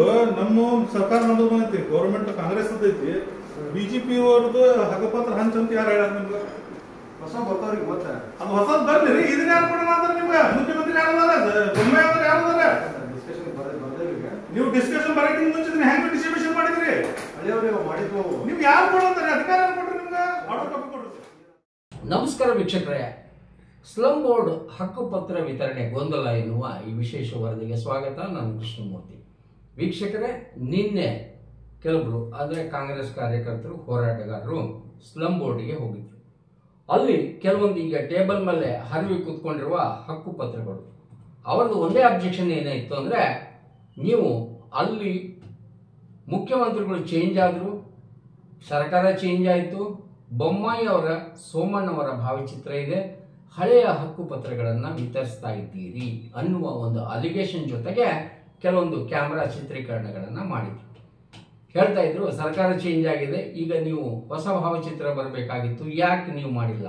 ನಮ್ಮ ಸರ್ಕಾರ ನಮ್ದು ಬಂದೈತಿ ಗೌರ್ಮೆಂಟ್ ಕಾಂಗ್ರೆಸ್ ಐತಿ ಬಿಜೆಪಿ ಅವ್ರದ್ದು ಹಕ್ಕಪತ್ರ ಹಂಚ್ ಅಂತ ಯಾರು ಹೇಳ್ಯಾರ ನಿಮ್ಗೆ ಹೊಸ ಬರ್ತಾವ್ರಿಗೆ ಮತ್ತೆ ಅದು ಹೊಸದ್ ಬರ್ಲಿ ರೀ ಇದನ್ನ ಯಾರು ಕೊಡೋಣ ಅಂದ್ರೆ ನಿಮ್ಗೆ ಮುಖ್ಯಮಂತ್ರಿ ಯಾರು ಅದಾರ ಬೊಮ್ಮಾಯಿ ಅವ್ರು ಯಾರು ಅದಾರ ಡಿಸ್ಕಷನ್ ಬರ್ದೇ ಬರ್ದೇವಿಗೆ ನೀವು ಡಿಸ್ಕಷನ್ ಬರಕಿಂತ ಮುಂಚೆ ಇದನ್ನ ಹೆಂಗ್ ಡಿಸ್ಟ್ರಿಬ್ಯೂಷನ್ ಮಾಡಿದ್ರಿ ಹಳೆಯವ್ರಿಗೆ ಮಾಡಿದ್ವು ಅವು. ನೀವು ಯಾರು ಕೊಡಂತಾರೆ ಅಧಿಕಾರ ಯಾರು ಕೊಟ್ರಿ ನಿಮ್ಗೆ ಆರ್ಡರ್ ಕಾಪಿ ಕೊಡ್ರಿ ನಮಸ್ಕಾರ ವೀಕ್ಷಕರೇ ಸ್ಲಮ್ ಬೋರ್ಡ್ ಹಕ್ಕುಪತ್ರ ವಿತರಣೆ ಗೊಂದಲ ಎನ್ನುವ ಈ ವಿಶೇಷ ವರದಿಗೆ ಸ್ವಾಗತ ನಾನು ಕೃಷ್ಣಮೂರ್ತಿ ವೀಕ್ಷಕರೇ ನಿನ್ನೆ ಕೆಲವರು ಅಂದರೆ ಕಾಂಗ್ರೆಸ್ ಕಾರ್ಯಕರ್ತರು ಹೋರಾಟಗಾರರು ಸ್ಲಮ್ ಬೋರ್ಡ್ಗೆ ಹೋಗಿದ್ರು ಅಲ್ಲಿ ಕೆಲವೊಂದು ಈಗ ಟೇಬಲ್ ಮೇಲೆ ಹರಿವಿ ಕೂತ್ಕೊಂಡಿರುವ ಹಕ್ಕುಪತ್ರಗಳು ಅವರದ್ದು ಒಂದೇ ಅಬ್ಜೆಕ್ಷನ್ ಏನಾಯಿತು ಅಂದರೆ ನೀವು ಅಲ್ಲಿ ಮುಖ್ಯಮಂತ್ರಿಗಳು ಚೇಂಜ್ ಆದರು ಸರ್ಕಾರ ಚೇಂಜ್ ಆಯಿತು ಬೊಮ್ಮಾಯಿ ಅವರ ಸೋಮಣ್ಣವರ ಭಾವಚಿತ್ರ ಇದೆ ಹಳೆಯ ಹಕ್ಕುಪತ್ರಗಳನ್ನು ವಿತರಿಸ್ತಾ ಇದ್ದೀರಿ ಅನ್ನುವ ಒಂದು ಅಲಿಗೇಷನ್ ಜೊತೆಗೆ ಕೆಲವೊಂದು ಕ್ಯಾಮ್ರಾ ಚಿತ್ರೀಕರಣಗಳನ್ನು ಮಾಡಿದ್ರು ಹೇಳ್ತಾ ಇದ್ರು ಸರ್ಕಾರ ಚೇಂಜ್ ಆಗಿದೆ ಈಗ ನೀವು ಹೊಸ ಭಾವಚಿತ್ರ ಬರಬೇಕಾಗಿತ್ತು ಯಾಕೆ ನೀವು ಮಾಡಿಲ್ಲ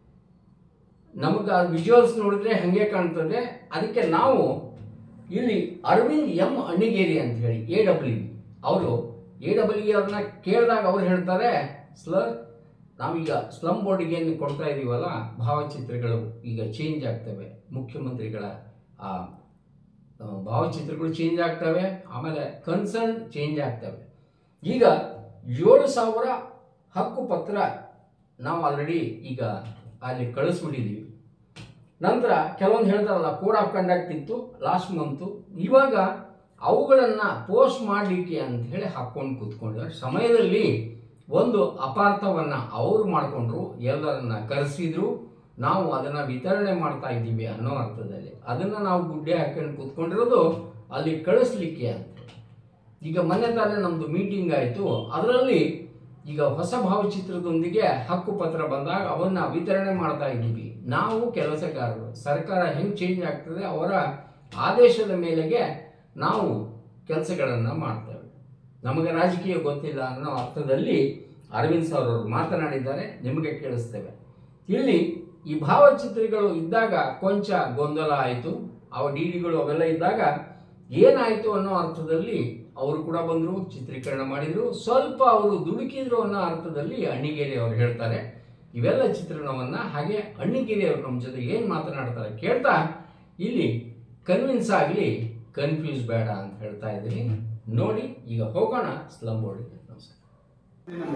ನಮಗೆ ಆ ವಿಜುವಲ್ಸ್ ನೋಡಿದ್ರೆ ಹಾಗೆ ಕಾಣ್ತದೆ ಅದಕ್ಕೆ ನಾವು ಇಲ್ಲಿ ಅರವಿಂದ್ ಎಂ ಅಣ್ಣಿಗೇರಿ ಅಂತ ಹೇಳಿ ಎ ಡಬ್ಲ್ಯೂ ಅವರು ಎ ಡಬ್ಲ್ಯೂ ಅವ್ರನ್ನ ಕೇಳಿದಾಗ ಅವ್ರು ಹೇಳ್ತಾರೆ ಸ್ಲರ್ ನಾವೀಗ ಸ್ಲಮ್ ಬೋರ್ಡಿಗೆ ಏನು ಕೊಡ್ತಾ ಇದೀವಲ್ಲ ಭಾವಚಿತ್ರಗಳು ಈಗ ಚೇಂಜ್ ಆಗ್ತವೆ ಮುಖ್ಯಮಂತ್ರಿಗಳ ಆ ಆ, ಭಾವಚಿತ್ರಗಳು ಚೇಂಜ್ ಆಗ್ತವೆ ಆಮೇಲೆ ಕನ್ಸರ್ನ್ ಚೇಂಜ್ ಆಗ್ತವೆ ಈಗ ಏಳು ಸಾವಿರ ಹಕ್ಕುಪತ್ರ ನಾವು ಆಲ್ರೆಡಿ ಈಗ ಅಲ್ಲಿ ಕಳಿಸ್ಬಿಟ್ಟಿದ್ದೀವಿ ನಂತರ ಕೆಲವೊಂದು ಹೇಳ್ತಾರಲ್ಲ ಕೋಡ್ ಆಫ್ ಕಂಡಕ್ಟ್ ಇತ್ತು ಲಾಸ್ಟ್ ಮಂತು ಇವಾಗ ಅವುಗಳನ್ನು ಪೋಸ್ಟ್ ಮಾಡಲಿಕ್ಕೆ ಅಂತ ಹೇಳಿ ಹಾಕ್ಕೊಂಡು ಕೂತ್ಕೊಂಡಿದ್ದಾರೆ ಸಮಯದಲ್ಲಿ ಒಂದು ಅಪಾರ್ಥವನ್ನು ಅವರು ಮಾಡಿಕೊಂಡ್ರು ಎಲ್ಲರನ್ನ ಕರೆಸಿದ್ರು ನಾವು ಅದನ್ನು ವಿತರಣೆ ಮಾಡ್ತಾ ಇದ್ದೀವಿ ಅನ್ನೋ ಅರ್ಥದಲ್ಲಿ ಅದನ್ನು ನಾವು ಗುಡ್ಡೆ ಹಾಕೊಂಡು ಕೂತ್ಕೊಂಡಿರೋದು ಅಲ್ಲಿ ಕಳಿಸ್ಲಿಕ್ಕೆ ಅಂತ ಈಗ ಮೊನ್ನೆ ತಾನೇ ನಮ್ಮದು ಮೀಟಿಂಗ್ ಆಯಿತು ಅದರಲ್ಲಿ ಈಗ ಹೊಸ ಭಾವಚಿತ್ರದೊಂದಿಗೆ ಹಕ್ಕುಪತ್ರ ಬಂದಾಗ ಅವನ್ನ ವಿತರಣೆ ಮಾಡ್ತಾ ಇದ್ದೀವಿ ನಾವು ಕೆಲಸಗಾರರು ಸರ್ಕಾರ ಹೆಂಗೆ ಚೇಂಜ್ ಆಗ್ತದೆ ಅವರ ಆದೇಶದ ಮೇಲೆಗೆ ನಾವು ಕೆಲಸಗಳನ್ನು ಮಾಡ್ತೇವೆ ನಮಗೆ ರಾಜಕೀಯ ಗೊತ್ತಿಲ್ಲ ಅನ್ನೋ ಅರ್ಥದಲ್ಲಿ ಅರವಿಂದ್ ಸರ್ ಅವರು ಮಾತನಾಡಿದ್ದಾರೆ ನಿಮಗೆ ಕೇಳಿಸ್ತೇವೆ ಇಲ್ಲಿ ಈ ಭಾವಚಿತ್ರಗಳು ಇದ್ದಾಗ ಕೊಂಚ ಗೊಂದಲ ಆಯಿತು ಅವ ಡಿ ಡಿಗಳು ಅವೆಲ್ಲ ಇದ್ದಾಗ ಏನಾಯಿತು ಅನ್ನೋ ಅರ್ಥದಲ್ಲಿ ಅವರು ಕೂಡ ಬಂದರು ಚಿತ್ರೀಕರಣ ಮಾಡಿದರು ಸ್ವಲ್ಪ ಅವರು ದುಡುಕಿದ್ರು ಅನ್ನೋ ಅರ್ಥದಲ್ಲಿ ಅಣ್ಣಿಗೇರಿ ಅವರು ಹೇಳ್ತಾರೆ ಇವೆಲ್ಲ ಚಿತ್ರಣವನ್ನು ಹಾಗೆ ಅಣ್ಣಿಗೇರಿ ಅವರು ನಮ್ಮ ಜೊತೆ ಏನು ಮಾತನಾಡ್ತಾರೆ ಕೇಳ್ತಾ ಇಲ್ಲಿ ಕನ್ವಿನ್ಸ್ ಆಗಲಿ ಕನ್ಫ್ಯೂಸ್ ಬೇಡ ಅಂತ ಹೇಳ್ತಾ ಇದ್ದೀನಿ ನೋಡಿ ಈಗ ಹೋಗೋಣ ಸ್ಲಮ್ ಬೋರ್ಡಿಗೆ ನಮಸ್ಕಾರ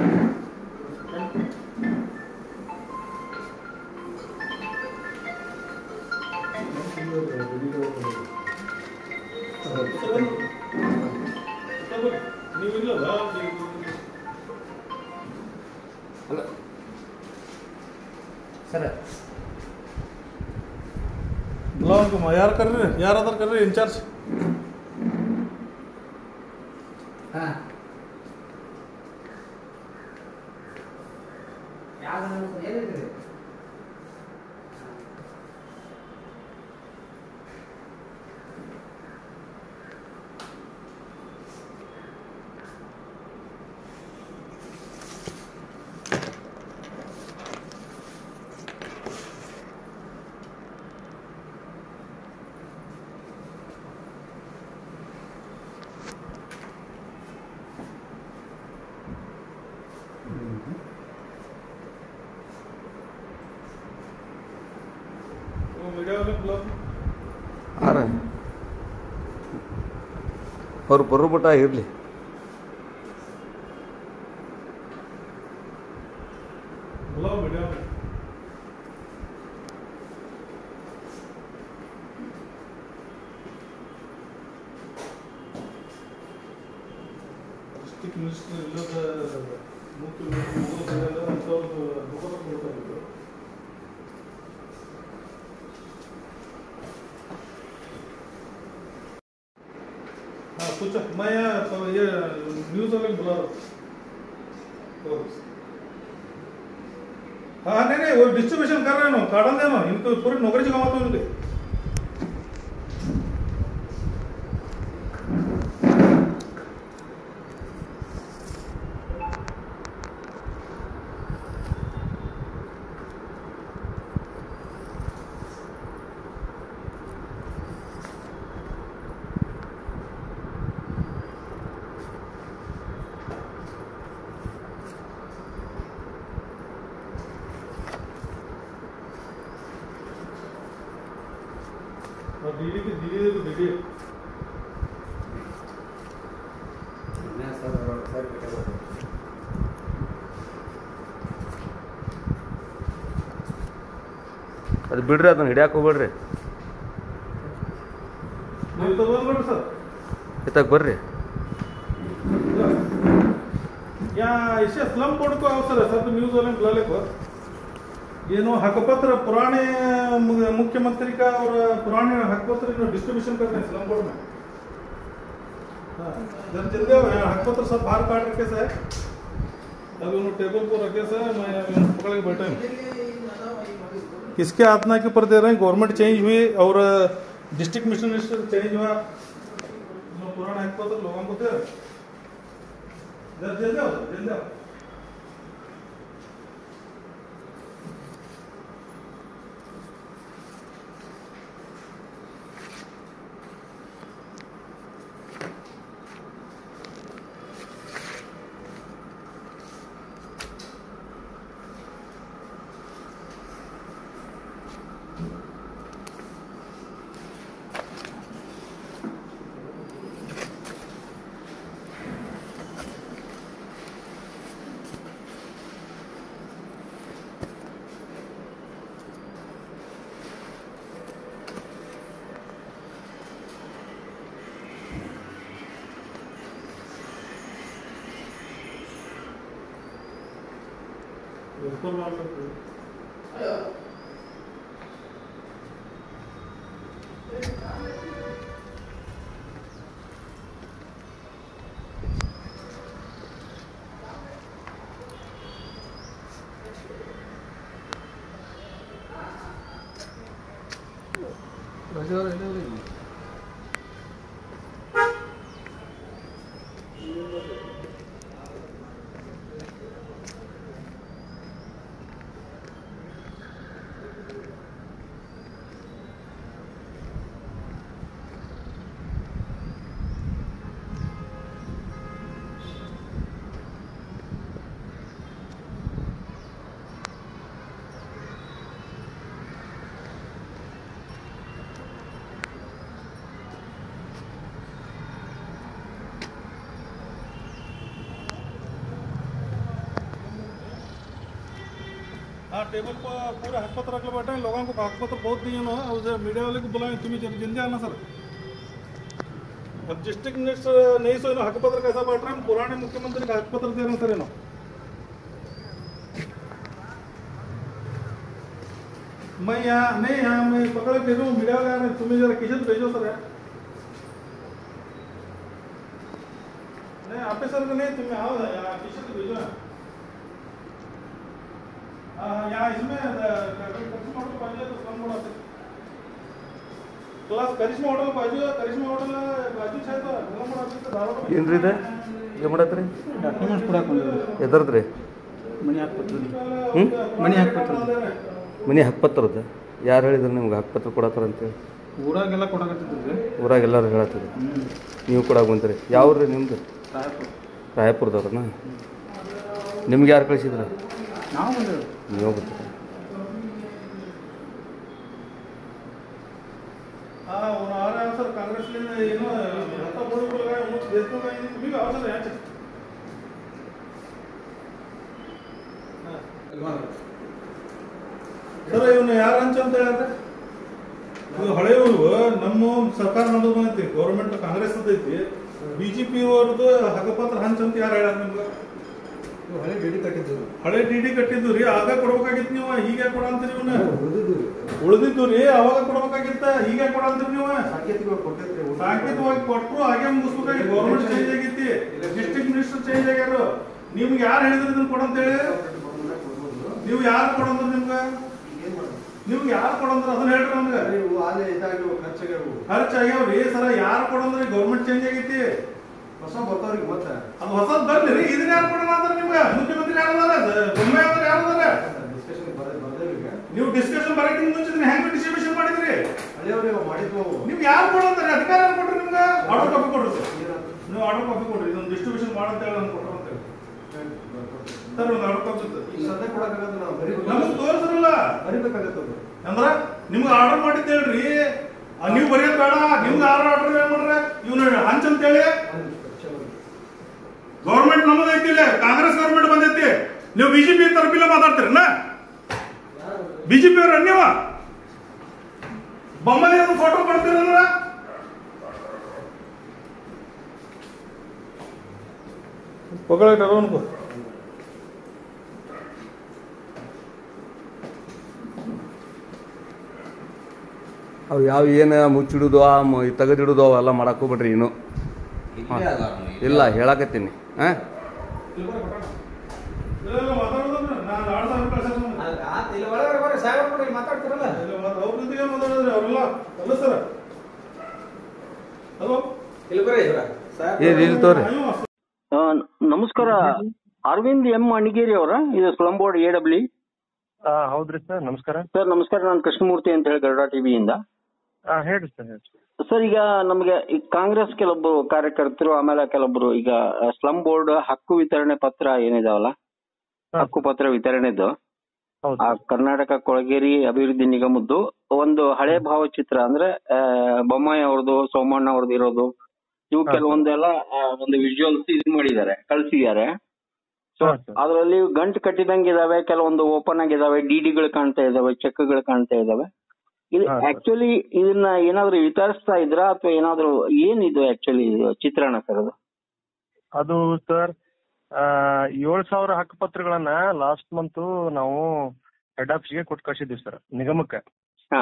ನೀವು ಇಲ್ಲಲ್ಲ ಅಲ್ಲ ಸರ್ ಬ್ಲಾಕ್ ಯಾರು ಕರ್ರಿ ಯಾರು ಅದಾರ ಕರ್ರಿ ಇನ್ಚಾರ್ಜ್ ಹಾಂ ಮೀಡಿಯಾ ವಾले ಬ್ಲಾಕ್ ಆರ ಅವ್ರು ಬರೋ ಮಟ್ಟ ಇರಲಿ ಬ್ಲಾಕ್ ಮೀಡಿಯಾ ಡಿಸ್ಟಿಕ್ ಮಿನಿಸ್ಟರ್ ಇಲ್ಲದ ಮುಖ್ಯ ಅಂಥವ್ರದ್ದು ಮುಖಪತ್ರ ಕೊಡ್ತಾ ಇದ್ರು हाँ कुछ मैं यहाँ तो ये न्यूज़ वाले को बुला रहा हूँ हाँ नहीं नहीं वो डिस्ट्रीब्यूशन कर रहे हैं ना कार्डन देना इनको पूरी नौकरी जगह तो इनके D D D D D D ಅದು ಬಿಡ್ರಿ ಅದನ್ನ ಹಿಡಿಯಾಕ ಹೋಗ್ಬೇಡ್ರಿ ನೀವು ತಗೊಂಡ್ಬಿಡ್ರಿ ಸರ್ ಇತ್ತಾಗ ಬರ್ರಿ या इसे स्लम बोर्ड को अवसर है सब न्यूज वाले बुला ले को ये नो हकपत्र पुराने मु- मुख्यमंत्री का और पुराने हकपत्र नो डिस्ट्रीब्यूशन कर रहे हैं स्लम बोर्ड में हाँ, जरा जल्दी आओ यहाँ हकपत्र सब बाहर काट रखे से है अभी उन्होंने टेबल पर रखे से है, मैं अभी उनको पकड़ के बैठे हूँ किसके आत्मा के ऊपर दे रहे हैं गवर्नमेंट चेंज हुई और डिस्ट्रिक्ट मिनिस्टर चेंज हुआ जो पुराना हकपत्र लोगों को दे रहे हैं। जरा जल्दी आओ जल्दी आओ बिल्कुल मान सकते हो हाँ टेबल पर पूरा हकपत्र रख लो बैठे हैं लोगों को हकपत्र बहुत दिए ना और उसे मीडिया वाले को बुलाएं तुम्हें जल्दी जल्दी आना सर अब डिस्ट्रिक्ट मिनिस्टर नहीं सो ना हकपत्र कैसा बांट रहे हैं हम पुराने मुख्यमंत्री का हकपत्र दे रहे हैं सर इन्हों मैं यहाँ नहीं यहाँ मैं पकड़ के भेजूँ मीडिया वाले आ रहे हैं तुम्हें जरा किशन भेजो सर यहाँ नहीं आप सर को नहीं तुम्हें आओ यहाँ किशन को भेजो यहाँ हाँ, यहाँ इसमें करिश्मा होटल पाहिजे तो स्लम बोर्ड असेल क्लास करिश्मा होटल पाहिजे करिश्मा होटल बाजूच आहे तर स्लम बोर्ड असेल तर धारवाಡ ಏನ್ರಿ ಇದು ಏನು ಮಾಡತ್ರಿ ಡಾಕ್ಯುಮೆಂಟ್ಸ್ ಕೊಡಕ್ಕೆ ಬಂದಿದ್ರು ಎದರ್ದ್ರಿ ಮನಿ ಹಾಕ್ಕೊಡ್ತೀವಿ ಹ್ಮ್? ಮನಿ ಹಾಕ್ಕೊಡ್ತೀವಿ ಮನೆ ಹಕ್ಪತ್ರದ ಯಾರು ಹೇಳಿದ್ರು ನಿಮ್ಗೆ ಹಕ್ಪತ್ರ ಕೊಡತ್ತಾರ ಅಂತೇಳಿ ಊರಾಗೆಲ್ಲ ಕೊಡಕತ್ತಿದ್ರಿ ಊರಾಗ ಎಲ್ಲರೂ ಹೇಳತ್ತಿದ್ರು ಹ್ಞೂ ನೀವು ಕೊಡಾಕ ಬಂದ್ರಿ ಯಾವ್ರಿ ನಿಮ್ದು ರಾಯಪುರ ರಾಯಪುರದವ್ರನ್ನ ನಿಮ್ಗೆ ಯಾರು ಕಳಿಸಿದ್ರ ನಾವು ಬಂದೇವೆ ನೀವು ಬರ್ತೀರ हा आ रहा है सर कांग्रेस ने ये ना रत्ता बोर्ड को लगाया मुझ देशों का ये भी अवसर है यहाँ ಸರ್ ಇವನು ಯಾರು ಹಂಚ ಅಂತ ಹೇಳಿದ್ರೆ ಇದು ಹಳೆಯವರು ನಮ್ಮ ಸರ್ಕಾರ ನಮ್ದು ಬಂದೈತಿ ಗೌರ್ಮೆಂಟ್ ಕಾಂಗ್ರೆಸ್ ಐತಿ ಬಿಜೆಪಿ ಅವ್ರದ್ದು ಹಕ್ಕಪತ್ರ ಹಂಚ ಅಂತ ಯಾರು ಹೇಳ್ಯಾರ ನಿಮ್ಗೆ ಹಳೆ ಬೇಡಿ ಕಟ್ಟಿದ್ದು ಹಳೆ ಡಿ ಡಿ ಕಟ್ಟಿದ್ದು ರೀ ಆಗ ಕೊಡ್ಬೇಕಾಗಿತ್ತು ನೀವು ಈಗ ಕೊಡ ಅಂತೀರಿ ಇವನ್ನ ಉಳಿದಿದ್ದು ರೀ ಅವಾಗ ಕೊಡ್ಬೇಕಾಗಿತ್ತ ಈಗ ಕೊಡ ಅಂತೀರಿ ನೀವು ಸಾಂಕೇತಿಕವಾಗಿ ಕೊಟ್ಟೈತ್ರಿ ಸಾಂಕೇತಿಕವಾಗಿ ಕೊಟ್ಟರು ಹಾಗೆ ಮುಗಿಸ್ಬೇಕಾಗಿ ಗೌರ್ಮೆಂಟ್ ಚೇಂಜ್ ಆಗೈತಿ ಡಿಸ್ಟ್ರಿಕ್ಟ್ ಮಿನಿಸ್ಟರ್ ಚೇಂಜ್ ಆಗ್ಯಾರು ನಿಮ್ಗೆ ಯಾರು ಹೇಳಿದ್ರು ಇದನ್ನ ಕೊಡಂತೇಳಿ ನೀವು ಯಾರು ಕೊಡಂದ್ರ ನಿಮ್ಗೆ ನಿಮ್ಗೆ ಯಾರು ಕೊಡಂದ್ರ ಅದನ್ನ ಹೇಳ್ರಿ ನಮ್ಗೆ ಇವು ಆಲೆ ಇದಾಗಿ ಖರ್ಚಾಗಿ ಖರ್ಚು ಆಗ್ಯಾವ್ರಿ ಸರ ಯಾರು ಕೊಡಂದ್ರಿ ಗೌರ್ಮೆಂಟ್ ಚೇಂಜ್ ಆಗೈತಿ ಹೊಸ ಬರ್ತಾವ್ರಿಗೆ ಮತ್ತೆ ಅದು ಹೊಸದ್ ಬರ್ಲಿ ರೀ ಇದನ್ನ ಯಾರು ಕೊಡೋಣ ಅಂದ್ರ ನಿಮ್ಗೆ ಮುಖ್ಯಮಂತ್ರಿ ಯಾರು ಅದಾರ ಬೊಮ್ಮಾಯಿ ಅವ್ರು ಯಾರು ಅದಾರ ಡಿಸ್ಕಷನ್ ಬರ್ದೇವೆ ಈಗ ನೀವು ಡಿಸ್ಕಷನ್ ಬರಕಿಂತ ಮುಂಚೆ ಇದನ್ನ ಹೆಂಗ್ ಡಿಸ್ಟ್ರಿಬ್ಯೂಷನ್ ಮಾಡಿದ್ರಿ ಹಳೆಯವ್ರಿಗೆ ಮಾಡಿದ್ವು ಅವು. ನಿಮ್ಗೆ ಯಾರು ಕೊಡಂದ್ರಿ ಅಧಿಕಾರ ಯಾರು ಕೊಟ್ರಿ ನಿಮ್ಗೆ ಆರ್ಡರ್ ಕಾಪಿ ಕೊಡ್ರಿ ಸರ್ ಏನಂತ? ನೀವು ಆರ್ಡರ್ ಕಾಪಿ ಕೊಡ್ರಿ ಇದೊಂದು ಡಿಸ್ಟ್ರಿಬ್ಯೂಷನ್ ಮಾಡಂತ ಹೇಳಿ ನಾನು ಕೊಟ್ಟರು ಅಂತ ಹೇಳಿ ಸರ್ ಒಂದು ಆರ್ಡರ್ ಕಾಪಿ ಈಗ ಸದ್ಯ ಕೊಡಕ್ಕಾಗತ್ತೆ ನಾವು ಬರಿಬೇಕು ನಮಗೆ ತೋರಿಸ್ರಲ್ಲ ಬರಿಬೇಕಾಗತ್ತೆ ಅದು ಅಂದ್ರ ನಿಮ್ಗೆ ಆರ್ಡರ್ ಮಾಡಿದ್ದು ಹೇಳ್ರಿ ಆ, ನೀವು ಬರೆಯೋದು ಬೇಡ ನಿಮ್ಗೆ ಆರ್ಡರ್ ಆರ್ಡರ್ ಏನ್ ಮಾಡ್ರೆ ಇವ್ನ ಹಂಚ್ ಅಂತೇಳಿ ಗೌರ್ಮೆಂಟ್ ನಮ್ಮದೈತಿ ಇಲ್ಲಿ ಕಾಂಗ್ರೆಸ್ ಗೌರ್ಮೆಂಟ್ ಬಂದೈತಿ ನೀವು ಬಿಜೆಪಿ ತರಪಿಲ್ಲ ಮಾತಾಡ್ತೀರನ್ನ ಬಿಜೆಪಿ ಅವ್ರ ನೀವ ಬೊಮ್ಮಲಿ ಅದು ಫೋಟೋ ಕೊಡ್ತೀರಂದ್ರ ಹೊಗಳಿಟ್ಟಾರ ಅವನಿಗೂ ಅವು ಯಾವ ಏನು ಮುಚ್ಚಿಡುದು ಆ ಮ- ತೆಗೆದಿಡುದು ಅವೆಲ್ಲ ಮಾಡಕ್ ಹೋಗ್ಬಿಡ್ರಿ ಇನ್ನು ಇಲ್ಲ ಹೇಳಕತ್ತೀನಿ ಹಾಂ ಇಲ್ಲ ಮಾತಾಡೋದ್ರ ನಾನು ಆಡ್ ಸಾವಿರ ಕಳ್ಸಾಕ ಇಲ್ಲಿ ಒಳಗಡೆ ಬರ್ರಿ ಸಾಹೇಬ್ರ ಕೂಡ ಇಲ್ಲಿ ಮಾತಾಡ್ತಿರಲ್ಲ ಅವ್ರ ಜೊತೆಗೆ ಮಾತಾಡಿದ್ರಿ ಅವರೆಲ್ಲ ಅಲ್ಲ ಸರ್ ಹಲೋ ಇಲ್ಲಿ ಬರ್ರಿ ಇವ್ರ ಏ ಇಲ್ಲಿ ತೋರಿ ಆ, ನಮಸ್ಕಾರ ಅರವಿಂದ್ ಎಂ ಅಣಿಗೇರಿ ಅವರ ಇದು ಸ್ಲಂ ಬೋರ್ಡ್ ಎ ಡಬ್ಲ್ಯೂ ಆ, ಹೌದ್ರಿ ಸರ್ ನಮಸ್ಕಾರ ಸರ್ ನಮಸ್ಕಾರ ನಾನು ಕೃಷ್ಣಮೂರ್ತಿ ಅಂತ ಹೇಳಿ ಗರುಡ ಟಿವಿಯಿಂದ ಆ, ಹೇಳ್ರಿ ಸರ್ ಹೇಳ್ರಿ ಸರ್ ಈಗ ನಮಗೆ ಈ ಕಾಂಗ್ರೆಸ್ ಕೆಲವೊಬ್ಬರು ಕಾರ್ಯಕರ್ತರು ಆಮೇಲೆ ಕೆಲವೊಬ್ರು ಈಗ ಸ್ಲಂ ಬೋರ್ಡ್ ಹಕ್ಕು ವಿತರಣೆ ಪತ್ರ ಏನಿದಾವಲ್ಲ ಹಾ. ಹಕ್ಕು ಪತ್ರ ವಿತರಣೆದು ಹೌದು ಆ ಕರ್ನಾಟಕ ಕೊಳಗೇರಿ ಅಭಿವೃದ್ಧಿ ನಿಗಮದ್ದು ಒಂದು ಹಳೆ ಭಾವಚಿತ್ರ ಅಂದ್ರೆ ಆ, ಬೊಮ್ಮಾಯಿ ಅವ್ರದ್ದು ಸೋಮಣ್ಣ ಅವ್ರದ್ದು ಇರೋದು ಇವು ಹಾ. ಕೆಲವೊಂದೆಲ್ಲ ಆ, ಒಂದು ವಿಜುವಲ್ಸ್ ಇದು ಮಾಡಿದ್ದಾರೆ ಕಳ್ಸಿದ್ದಾರೆ ಸೊ ಹಾ, ಸರ್. ಅದರಲ್ಲಿ ಗಂಟು ಕಟ್ಟಿದಂಗೆ ಇದಾವೆ ಕೆಲವೊಂದು ಓಪನ್ ಆಗಿದಾವೆ ಡಿಡಿಗಳು ಕಾಣ್ತಾ ಇದಾವೆ ಚೆಕ್ಗಳು ಕಾಣ್ತಾ ಇದಾವೆ ಇದು ಹಾ, ಸರ್. ಆಕ್ಚುಲಿ ಇದನ್ನ ಏನಾದ್ರು ವಿತರಿಸ್ತಾ ಇದ್ರಾ ಅಥವಾ ಏನಾದ್ರು ಏನಿದು ಆಕ್ಚುಲಿ ಚಿತ್ರಣ ಸರ್ ಅದು ಅದು ಸರ್ ಏಳು ಸಾವಿರ ಹಕ್ಕುಪತ್ರಗಳನ್ನ ಲಾಸ್ಟ್ ಮಂತ್ ನಾವು ಹೆಡ್ ಆಫೀಸ್ಗೆ ಕೊಟ್ಟು ಕಳ್ಸಿದ್ವಿ ಸರ್ ನಿಗಮಕ್ಕೆ ಹಾ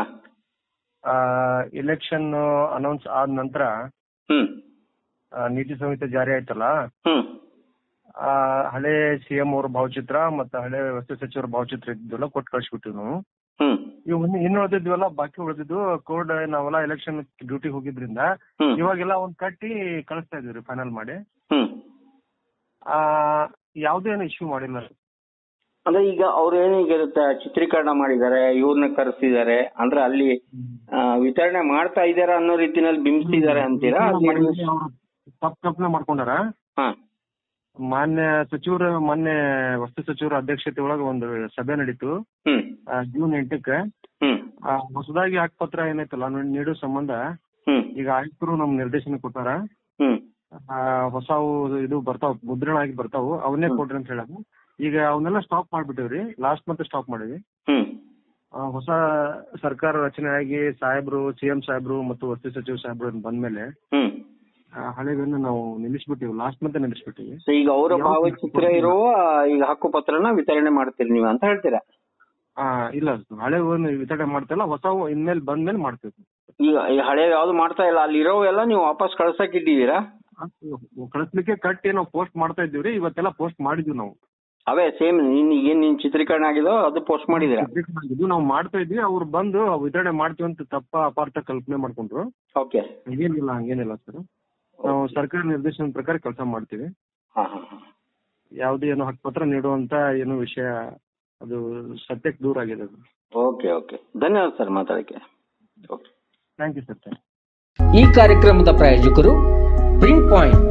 ಇಲೆಕ್ಷನ್ ಅನೌನ್ಸ್ ಆದ ನಂತರ ಹ್ಮ್ ನೀತಿ ಸಂಹಿತೆ ಜಾರಿ ಆಯ್ತಲ್ಲ ಹ್ಮ್ ಆ, ಹಳೆ ಸಿಎಂ ಅವ್ರ ಭಾವಚಿತ್ರ ಮತ್ತೆ ಹಳೆ ವಸ್ತು ಸಚಿವರ ಭಾವಚಿತ್ರ ಇದ್ದಿದ್ದೆಲ್ಲ ಕೊಟ್ಟು ಕಳ್ಸಿಬಿಟ್ಟಿವಿ ನಾವು ಹ್ಮ್ ಇವು ಇನ್ನು- ಇನ್ನು ಉಳಿದಿದ್ವಲ್ಲ ಬಾಕಿ ಉಳಿದಿದ್ದು ಕೋರ್ಟ್ ನಾವೆಲ್ಲ ಎಲೆಕ್ಷನ್ ಡ್ಯೂಟಿಗೆ ಹೋಗಿದ್ರಿಂದ ಹ್ಮ್ ಇವಾಗೆಲ್ಲ ಒಂದ್ ಕಟ್ಟಿ ಕಳಿಸ್ತಾ ಇದೀವಿ ಫೈನಲ್ ಮಾಡಿ ಹ್ಮ್ ಆ ಯಾವ್ದೇನು ಇಶ್ಯೂ ಮಾಡಿಲ್ಲ ಅಂದ್ರೆ ಈಗ ಅವ್ರು ಏನಿಗಿರುತ್ತೆ ಚಿತ್ರೀಕರಣ ಮಾಡಿದ್ದಾರೆ ಇವ್ರನ್ನ ಕರೆಸಿದ್ದಾರೆ ಅಂದ್ರೆ ಅಲ್ಲಿ ಆ, ವಿತರಣೆ ಮಾಡ್ತಾ ಇದಾರೆ ಅನ್ನೋ ರೀತಿನಲ್ಲಿ ಬಿಂಬಿಸಿದ್ದಾರೆ ಅಂತೀರಾ ಅದೇನು- ತಪ್ಪು ಕಲ್ಪನೆ ಮಾಡ್ಕೊಂಡಾರ ಹಾ ಮಾನ್ಯ ಸಚಿವರು ಮೊನ್ನೆ ವಸ್ತು ಸಚಿವರ ಅಧ್ಯಕ್ಷತೆ ಒಳಗೆ ಒಂದು ಸಭೆ ನಡೀತು ಹ್ಮ್ ಆ, ಜೂನ್ ಎಂಟಕ್ಕೆ ಹ್ಮ್ ಆ, ಹೊಸದಾಗಿ ಹಕ್ಕುಪತ್ರ ಏನೈತಲ್ಲ ಅದನ್ನ ನೀಡೋ ಸಂಬಂಧ ಹ್ಮ್ ಈಗ ಆಯುಕ್ತರು ನಮ್ ನಿರ್ದೇಶನ ಕೊಟ್ಟಾರ ಹ್ಮ್ ಆ, ಹೊಸವು ಇದು ಬರ್ತಾವ ಮುದ್ರಣ ಆಗಿ ಬರ್ತಾವು ಅವನ್ನೇ ಕೊಡ್ರಿ ಅಂತ ಹೇಳೋದು ಈಗ ಅವನ್ನೆಲ್ಲ ಸ್ಟಾಪ್ ಮಾಡ್ಬಿಟ್ಟಿವ್ರಿ ಲಾಸ್ಟ್ ಮಂತ್ ಸ್ಟಾಪ್ ಮಾಡಿವಿ ಹ್ಮ್ ಆ, ಹೊಸ ಸರ್ಕಾರ ರಚನೆ ಆಗಿ ಸಾಹೇಬ್ರು ಸಿಎಂ ಸಾಹೇಬ್ರು ಮತ್ತು ವಸ್ತು ಸಚಿವ ಸಾಹೇಬ್ರು ಬಂದ್ಮೇಲೆ ಹ್ಮ್ ಆ, ಹಳೆದನ್ನ ನಾವು ನಿಲ್ಲಿಸ್ಬಿಟ್ಟಿವಿ ಲಾಸ್ಟ್ ಮಂತ್ ನಿಲ್ಲಿಸ್ಬಿಟ್ಟಿವಿ ಸೊ ಈಗ ಅವರ ಭಾವಚಿತ್ರ ಇರುವ ಈಗ ಹಕ್ಕುಪತ್ರನ ವಿತರಣೆ ಮಾಡ್ತೀರಿ ನೀವು ಅಂತ ಹೇಳ್ತೀರಾ ಆ ಇಲ್ಲ ಹಳೆ ವಿತರಣೆ ಮಾಡ್ತಿಲ್ಲ ಹೊಸ ಇನ್ಮೇಲೆ ಬಂದ್ಮೇಲೆ ಮಾಡ್ತೀವಿ ಈಗ ಈ ಹಳೆ ಯಾವ್ದು ಮಾಡ್ತಾ ಇಲ್ಲ ಅಲ್ಲಿ ಇರೋವೆಲ್ಲ ನೀವು ವಾಪಸ್ ಕಳ್ಸಕ್ ಇದ್ದೀರಾ ಆ, ಕಳಿಸ್ಲಿಕ್ಕೆ ಕಟ್ಟಿ ನಾವು ಪೋಸ್ಟ್ ಮಾಡ್ತಾ ಇದ್ದೀವ್ರಿ ಇವತ್ತೆಲ್ಲ ಪೋಸ್ಟ್ ಮಾಡಿದ್ವಿ ನಾವು ಅವೇ ಸೇಮ್ ನೀನ್ ಏನ್ ನಿನ್ ಚಿತ್ರೀಕರಣ ಆಗಿದೋ ಅದು ಪೋಸ್ಟ್ ಮಾಡಿದೀರಾ ಇದು ನಾವು ಮಾಡ್ತಾ ಇದ್ವಿ ಅವ್ರು ಬಂದು ವಿತರಣೆ ಮಾಡ್ತೀವಿ ಅಂತ ತಪ್ಪ ಅಪಾರ್ಥ ಕಲ್ಪನೆ ಮಾಡ್ಕೊಂಡ್ರು ಓಕೆ ಹಂಗೇನಿಲ್ಲ ಹಂಗೇನಿಲ್ಲ ಸರ್ ನಾವು ಸರ್ಕಾರ ನಿರ್ದೇಶನ ಪ್ರಕಾರ ಕೆಲಸ ಮಾಡ್ತೀವಿ ಹಾ ಹಾ ಹಾ ಯಾವುದೇ ಏನು ಹಕ್ಕುಪತ್ರ ನೀಡುವಂತ ಏನು ವಿಷಯ ಅದು ಸತ್ಯಕ್ಕೆ ದೂರ ಆಗಿದೆ ಅದು ಓಕೆ ಓಕೆ ಧನ್ಯವಾದ ಸರ್ ಮಾತಾಡಕ್ಕೆ okay thank you sir thank ಈ ಕಾರ್ಯಕ್ರಮದ ಪ್ರಾಯೋಜಕರು ಪ್ರಿಂಟ್ ಪಾಯಿಂಟ್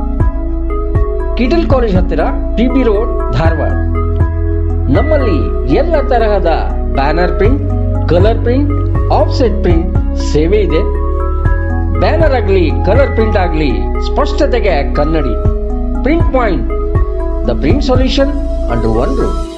ಕಿಟಲ್ ಕಾಲೇಜ್ ಹತ್ತಿರ ಟಿ ಬಿ ರೋಡ್ ಧಾರವಾಡ ನಮ್ಮಲ್ಲಿ ಎಲ್ಲ ತರಹದ banner print colour print offset print ಸೇವೆ ಇದೆ ಬ್ಯಾನರ್ ಆಗಲಿ ಕಲರ್ ಪ್ರಿಂಟ್ ಆಗಲಿ ಸ್ಪಷ್ಟತೆಗೆ ಕನ್ನಡಿ print point the print solution under one room